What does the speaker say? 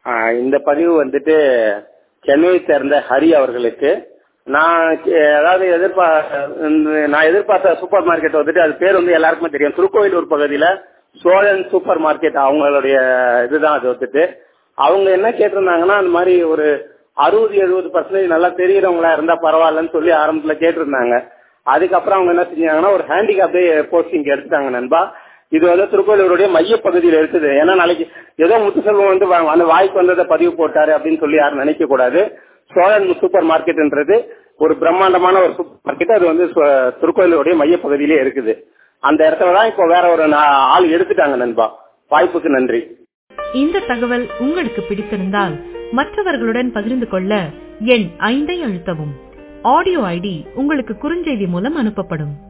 ஆஹ் இந்த பதிவு வந்துட்டு சென்னையை சேர்ந்த ஹரி அவர்களுக்கு நான் கே- அதாவது எதிர்பா இந்த- நான் எதிர்பார்த்த சூப்பர் மார்க்கெட் வந்துட்டு அது பேர் வந்து எல்லாருக்குமே தெரியும் திருக்கோயிலூர் பகுதியில சோழன் சூப்பர் மார்க்கெட் அவங்களுடைய இதுதான் அது வந்துட்டு அவங்க என்ன கேட்டிருந்தாங்கன்னா அந்த மாதிரி ஒரு அறுபது எழுபது பர்சன்டேஜ் நல்லா தெரியறவங்களா இருந்தா பரவாயில்லன்னு சொல்லி ஆரம்பத்துல கேட்டிருந்தாங்க அதுக்கப்புறம் அவங்க என்ன செஞ்சாங்கன்னா ஒரு ஹேண்டிகேப்டே போஸ்டிங் எடுத்துட்டாங்க நண்பா இது வந்து திருக்கோயிலூருடைய மைய பகுதியில் இருக்குது ஏன்னா நாளைக்கு ஏதோ முத்துசெல்வம் வந்து வா- அந்த வாய்ப்பு வந்ததை பதிவு போட்டாரு அப்படின்னு சொல்லி யாரும் நினைக்க கூடாது சோழன் சூப்பர் மார்க்கெட்ன்றது ஒரு பிரம்மாண்டமான ஒரு சூப்பர் மார்க்கெட் அது வந்து சு- திருக்கோயிலூருடைய மைய பகுதியிலே இருக்குது அந்த இடத்துல தான் இப்போ வேற ஒரு நா- ஆள் எடுத்துட்டாங்க நண்பா வாய்ப்புக்கு நன்றி இந்த தகவல் உங்களுக்கு பிடித்திருந்தால் மற்றவர்களுடன் பகிர்ந்து கொள்ள எண் ஐந்தை அழுத்தவும் ஆடியோ ஐடி உங்களுக்கு குறுஞ்செய்தி மூலம் அனுப்பப்படும்